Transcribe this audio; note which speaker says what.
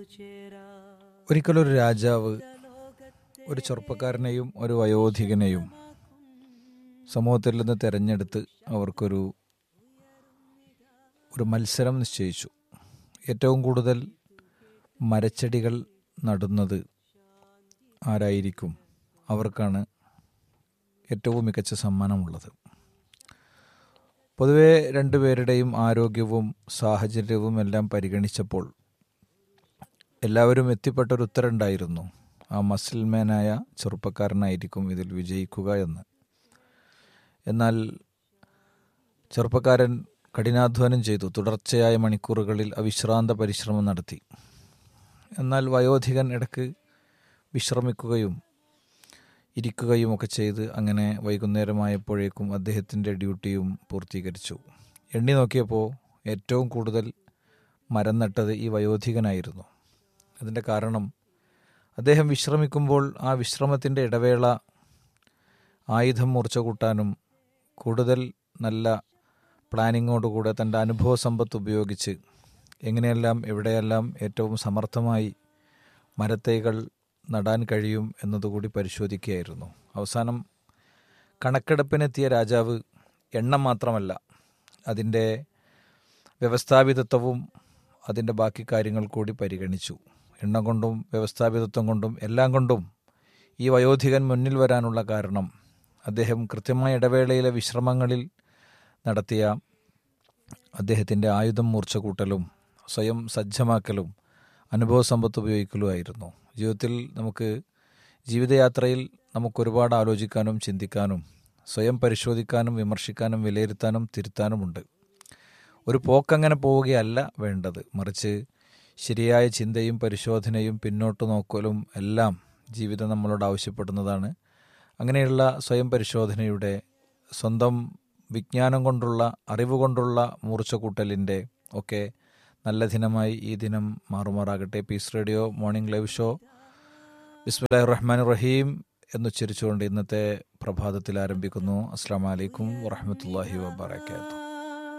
Speaker 1: ഒരിക്കലൊരു രാജാവ് ഒരു ചെറുപ്പക്കാരനെയും ഒരു വയോധികനെയും സമൂഹത്തിൽ നിന്ന് തിരഞ്ഞെടുത്ത് അവർക്കൊരു ഒരു മത്സരം നിശ്ചയിച്ചു ഏറ്റവും കൂടുതൽ മരച്ചെടികൾ നടുന്നത് ആരായിരിക്കും അവർക്കാണ് ഏറ്റവും മികച്ച സമ്മാനമുള്ളത് പൊതുവെ രണ്ടുപേരുടെയും ആരോഗ്യവും സാഹചര്യവും എല്ലാം പരിഗണിച്ചപ്പോൾ എല്ലാവരും എത്തിപ്പെട്ട ഒരു ഉത്തരവുണ്ടായിരുന്നു ആ മസിൽമാനായ ചെറുപ്പക്കാരനായിരിക്കും ഇതിൽ വിജയിക്കുക എന്ന് എന്നാൽ ചെറുപ്പക്കാരൻ കഠിനാധ്വാനം ചെയ്തു തുടർച്ചയായ മണിക്കൂറുകളിൽ അവിശ്രാന്ത പരിശ്രമം നടത്തി എന്നാൽ വയോധികൻ ഇടയ്ക്ക് വിശ്രമിക്കുകയും ഇരിക്കുകയും ഒക്കെ ചെയ്ത് അങ്ങനെ വൈകുന്നേരമായപ്പോഴേക്കും അദ്ദേഹത്തിൻ്റെ ഡ്യൂട്ടിയും പൂർത്തീകരിച്ചു എണ്ണി നോക്കിയപ്പോൾ ഏറ്റവും കൂടുതൽ മരം നട്ടത് ഈ വയോധികനായിരുന്നു അതിൻ്റെ കാരണം അദ്ദേഹം വിശ്രമിക്കുമ്പോൾ ആ വിശ്രമത്തിൻ്റെ ഇടവേള ആയുധം മൂർച്ച കൂട്ടാനും കൂടുതൽ നല്ല പ്ലാനിങ്ങോടുകൂടെ തൻ്റെ അനുഭവ സമ്പത്ത് ഉപയോഗിച്ച് എങ്ങനെയെല്ലാം എവിടെയെല്ലാം ഏറ്റവും സമർത്ഥമായി മരത്തൈകൾ നടാൻ കഴിയും എന്നതുകൂടി പരിശോധിക്കുകയായിരുന്നു അവസാനം കണക്കെടുപ്പിനെത്തിയ രാജാവ് എണ്ണം മാത്രമല്ല അതിൻ്റെ വ്യവസ്ഥാപിതത്വവും അതിൻ്റെ ബാക്കി കാര്യങ്ങൾ കൂടി പരിഗണിച്ചു എണ്ണം കൊണ്ടും വ്യവസ്ഥാപിതത്വം കൊണ്ടും എല്ലാം കൊണ്ടും ഈ വയോധികൻ മുന്നിൽ വരാനുള്ള കാരണം അദ്ദേഹം കൃത്യമായ ഇടവേളയിലെ വിശ്രമങ്ങളിൽ നടത്തിയ അദ്ദേഹത്തിൻ്റെ ആയുധം മൂർച്ച കൂട്ടലും സ്വയം സജ്ജമാക്കലും അനുഭവ സമ്പത്ത് ഉപയോഗിക്കലുമായിരുന്നു ജീവിതത്തിൽ നമുക്ക് ജീവിതയാത്രയിൽ നമുക്ക് ഒരുപാട് ആലോചിക്കാനും ചിന്തിക്കാനും സ്വയം പരിശോധിക്കാനും വിമർശിക്കാനും വിലയിരുത്താനും തിരുത്താനുമുണ്ട് ഒരു പോക്കങ്ങനെ പോവുകയല്ല വേണ്ടത് മറിച്ച് ശരിയായ ചിന്തയും പരിശോധനയും പിന്നോട്ട് നോക്കലും എല്ലാം ജീവിതം നമ്മളോട് ആവശ്യപ്പെടുന്നതാണ് അങ്ങനെയുള്ള സ്വയം പരിശോധനയുടെ സ്വന്തം വിജ്ഞാനം കൊണ്ടുള്ള അറിവ് കൊണ്ടുള്ള മൂർച്ചക്കൂട്ടലിൻ്റെ ഒക്കെ നല്ല ദിനമായി ഈ ദിനം മാറുമാറാകട്ടെ peace radio morning live show ബിസ്മില്ലാഹി റഹ്മാൻ റഹീം എന്നുച്ചരിച്ചുകൊണ്ട് ഇന്നത്തെ പ്രഭാതത്തിൽ ആരംഭിക്കുന്നു അസ്സാം വലൈക്കും വറഹമത്തല്ലാഹി വാബർക്കാത്തു